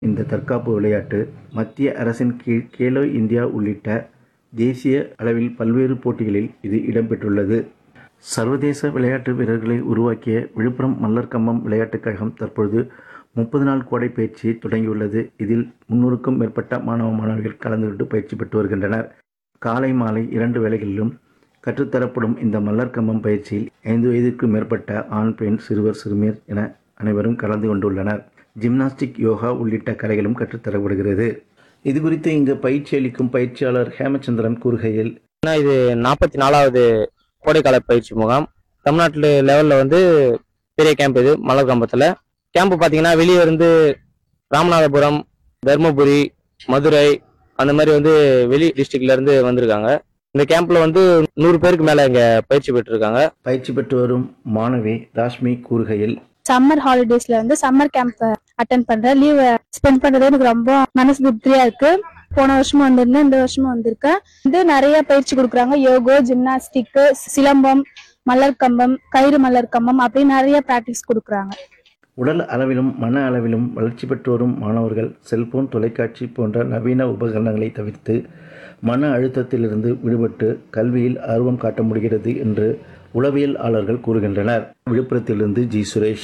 இந்த தற்காப்பு விளையாட்டு மத்திய அரசின் கீழ் கேலோ இந்தியா உள்ளிட்ட தேசிய அளவில் பல்வேறு போட்டிகளில் இது இடம்பெற்றுள்ளது சர்வதேச விளையாட்டு வீரர்களை உருவாக்கிய விழுப்புரம் மல்லர் கம்பம் விளையாட்டுக் கழகம் தற்பொழுது முப்பது நாள் கோடை பயிற்சியை தொடங்கியுள்ளது இதில் முன்னூறுக்கும் மேற்பட்ட மாணவ மாணவிகள் கலந்து கொண்டு பயிற்சி பெற்று வருகின்றனர் காலை மாலை இரண்டு வேளைகளிலும் கற்றுத்தரப்படும் இந்த மல்லர் கம்பம் பயிற்சியில் ஐந்து வயதிற்கும் மேற்பட்ட ஆண் பெண் சிறுவர் சிறுமியர் என அனைவரும் கலந்து கொண்டுள்ளனர் ஜிம்னாஸ்டிக் யோகா உள்ளிட்ட கலைகளும் கற்றுத்தரப்படுகிறது இது குறித்து இங்கு பயிற்சி அளிக்கும் பயிற்சியாளர் ஹேமச்சந்திரன் கூறுகையில் ஏன்னா இது நாற்பத்தி நாலாவது கோடைக்கால பயிற்சி முகாம் தமிழ்நாட்டில் லெவலில் வந்து பெரிய கேம்ப் இது மலர் கம்பத்தில் கேம்ப் பார்த்தீங்கன்னா வெளியே இருந்து ராமநாதபுரம் தருமபுரி மதுரை அந்த மாதிரி வந்து வெளி டிஸ்ட்ரிக்ட்ல இருந்து வந்திருக்காங்க இந்த கேம்ப்ல வந்து நூறு பேருக்கு மேல இங்க பயிற்சி பெற்றிருக்காங்க பயிற்சி பெற்று வரும் மாணவி ராஷ்மி கூறுகையில் சம்மர் ஹாலிடேஸ்ல வந்து சம்மர் கேம்ப் அட்டன் பண்றேன் லீவ் ஸ்பெண்ட் பண்றது எனக்கு ரொம்ப மனசு திருப்தியா இருக்கு போன வருஷமும் வந்திருந்தேன் இந்த வருஷமும் வந்திருக்கேன் வந்து நிறைய பயிற்சி கொடுக்குறாங்க யோகோ ஜிம்னாஸ்டிக் சிலம்பம் மலர் கம்பம் கயிறு மலர் கம்பம் அப்படி நிறைய பிராக்டிஸ் கொடுக்குறாங்க உடல் அளவிலும் மன அளவிலும் வளர்ச்சி பெற்று வரும் மாணவர்கள் செல்போன் தொலைக்காட்சி போன்ற நவீன உபகரணங்களை தவிர்த்து மன அழுத்தத்திலிருந்து விடுபட்டு கல்வியில் ஆர்வம் காட்ட முடிகிறது என்று உளவியலாளர்கள் கூறுகின்றனர் விழுப்புரத்திலிருந்து ஜி சுரேஷ்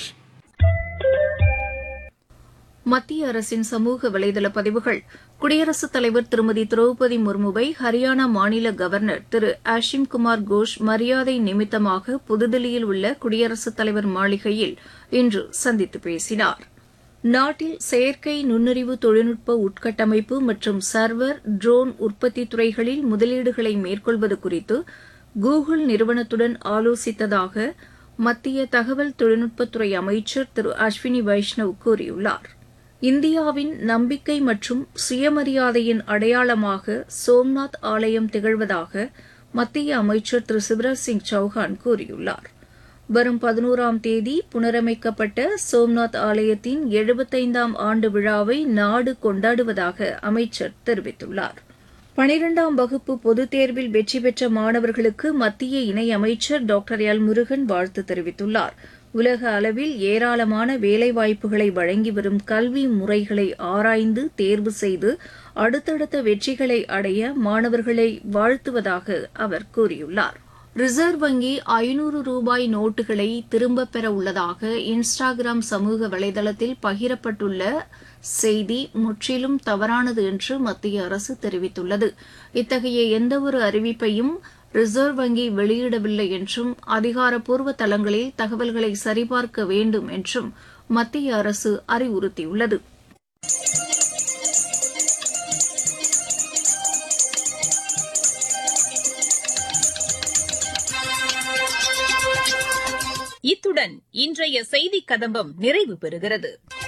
மத்திய அரசின் சமூக வலைதள பதிவுகள் குடியரசுத் தலைவர் திருமதி திரௌபதி முர்முவை ஹரியானா மாநில கவர்னர் திரு ஆஷிம் குமார் கோஷ் மரியாதை நிமித்தமாக புதுதில்லியில் உள்ள குடியரசுத் தலைவர் மாளிகையில் இன்று சந்தித்து பேசினார் நாட்டில் செயற்கை நுண்ணறிவு தொழில்நுட்ப உட்கட்டமைப்பு மற்றும் சர்வர் ட்ரோன் உற்பத்தி துறைகளில் முதலீடுகளை மேற்கொள்வது குறித்து கூகுள் நிறுவனத்துடன் ஆலோசித்ததாக மத்திய தகவல் தொழில்நுட்பத்துறை அமைச்சர் திரு அஸ்வினி வைஷ்ணவ் கூறியுள்ளார் இந்தியாவின் நம்பிக்கை மற்றும் சுயமரியாதையின் அடையாளமாக சோம்நாத் ஆலயம் திகழ்வதாக மத்திய அமைச்சர் திரு சிவராஜ் சிங் சௌஹான் கூறியுள்ளார் வரும் பதினோராம் தேதி புனரமைக்கப்பட்ட சோம்நாத் ஆலயத்தின் எழுபத்தைந்தாம் ஆண்டு விழாவை நாடு கொண்டாடுவதாக அமைச்சர் தெரிவித்துள்ளார் பனிரெண்டாம் வகுப்பு பொதுத் தேர்வில் வெற்றி பெற்ற மாணவர்களுக்கு மத்திய இணையமைச்சர் டாக்டர் எல் முருகன் வாழ்த்து தெரிவித்துள்ளார் உலக அளவில் ஏராளமான வேலைவாய்ப்புகளை வழங்கி வரும் கல்வி முறைகளை ஆராய்ந்து தேர்வு செய்து அடுத்தடுத்த வெற்றிகளை அடைய மாணவர்களை வாழ்த்துவதாக அவர் கூறியுள்ளார் ரிசர்வ் வங்கி ஐநூறு ரூபாய் நோட்டுகளை திரும்பப் பெற உள்ளதாக இன்ஸ்டாகிராம் சமூக வலைதளத்தில் பகிரப்பட்டுள்ள செய்தி முற்றிலும் தவறானது என்று மத்திய அரசு தெரிவித்துள்ளது இத்தகைய எந்தவொரு அறிவிப்பையும் ரிசர்வ் வங்கி வெளியிடவில்லை என்றும் அதிகாரப்பூர்வ தளங்களில் தகவல்களை சரிபார்க்க வேண்டும் என்றும் மத்திய அரசு அறிவுறுத்தியுள்ளது இத்துடன் இன்றைய செய்திக் கதம்பம் நிறைவு பெறுகிறது